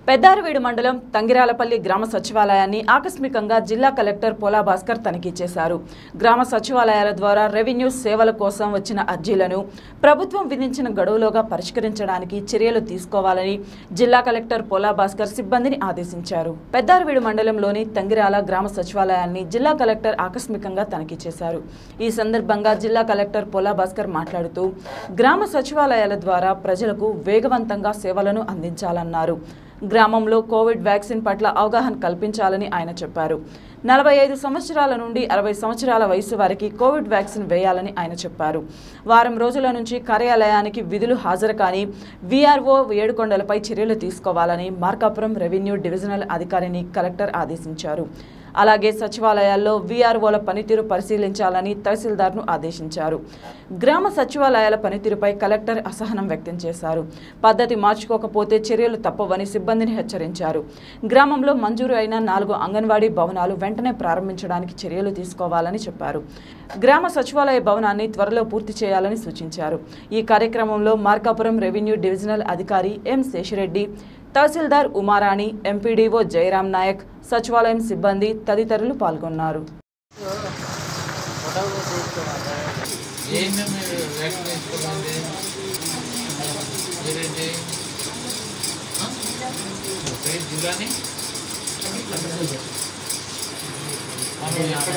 పెద్దారవీడు మండలం తంగిరాలపల్లి గ్రామ సచివాలయాన్ని ఆకస్మికంగా జిల్లా కలెక్టర్ పోలా భాస్కర్ తనిఖీ చేశారు గ్రామ సచివాలయాల ద్వారా రెవెన్యూ సేవల కోసం వచ్చిన అర్జీలను ప్రభుత్వం విధించిన గడువులోగా పరిష్కరించడానికి చర్యలు తీసుకోవాలని జిల్లా కలెక్టర్ పోలా భాస్కర్ సిబ్బందిని ఆదేశించారు పెద్దారవీడు మండలంలోని తంగిరాల గ్రామ సచివాలయాన్ని జిల్లా కలెక్టర్ ఆకస్మికంగా తనిఖీ చేశారు ఈ సందర్భంగా జిల్లా కలెక్టర్ పోలా భాస్కర్ మాట్లాడుతూ గ్రామ సచివాలయాల ద్వారా ప్రజలకు వేగవంతంగా సేవలను అందించాలన్నారు గ్రామంలో కోవిడ్ వ్యాక్సిన్ పట్ల అవగాహన కల్పించాలని ఆయన చెప్పారు నలభై ఐదు సంవత్సరాల నుండి అరవై సంవత్సరాల వయసు వారికి కోవిడ్ వ్యాక్సిన్ వేయాలని ఆయన చెప్పారు వారం రోజుల నుంచి కార్యాలయానికి విధులు హాజరు కాని వీఆర్ఓ ఏడుకొండలపై చర్యలు తీసుకోవాలని మార్కాపురం రెవెన్యూ డివిజనల్ అధికారిని కలెక్టర్ ఆదేశించారు అలాగే సచివాలయాల్లో వీఆర్ఓల పనితీరు పరిశీలించాలని తహసీల్దార్ను ఆదేశించారు గ్రామ సచివాలయాల పనితీరుపై కలెక్టర్ అసహనం వ్యక్తం చేశారు పద్ధతి మార్చుకోకపోతే చర్యలు తప్పవని సిబ్బందిని హెచ్చరించారు గ్రామంలో మంజూరు అయిన నాలుగు అంగన్వాడీ భవనాలు వెంటనే ప్రారంభించడానికి చర్యలు తీసుకోవాలని చెప్పారు గ్రామ సచివాలయ భవనాన్ని త్వరలో పూర్తి చేయాలని సూచించారు ఈ కార్యక్రమంలో మార్కాపురం రెవెన్యూ డివిజనల్ అధికారి ఎం శేషిరెడ్డి తహసీల్దార్ ఉమారాణి ఎంపీడీఓ జయరాం నాయక్ సచివాలయం సిబ్బంది తదితరులు పాల్గొన్నారు ఏంటి మీరు వ్యాక్సిన్ వేసుకోవాలి మీరేంటి ఆ? మీ పేరు జిల్లాని ఆ, మీరు ఎక్కడ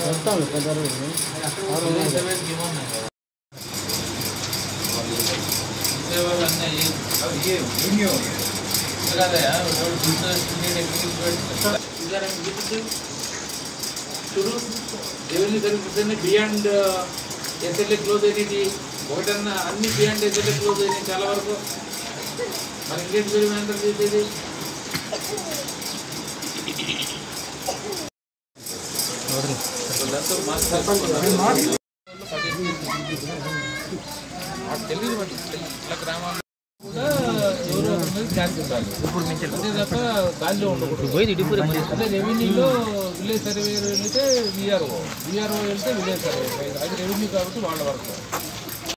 విలేజ్ సర్వేకి ఇవ్వమన్నారు కదా. సేవలు అన్నీ కదయా బిజినెస్ ఇద్దరు చూడు revenue services beyond SLA close అయ్యేది ఒకటన్నా అన్ని బియాండ్ ఎస్ఎల్ఏ క్లోజ్ అయినాయి చాలా వరకు మరి ఇంకేం సర్వీస్ ఎంత చేసేది తెలియదు మరి ఇట్లా గ్రామాల్లో కూడా ఎవరో ఒకరి మీద ఛాన్స్ ఉండాలి ఇప్పుడు మించి అంతే తప్ప గాలిలో ఉండకూడదు అదే రెవెన్యూలో విలేజ్ సర్వే అయితే విఆర్ఓ విఆర్ఓ వెళ్తే విలేజ్ సర్వే అది రెవెన్యూ కాబట్టి వాళ్ళ వరకు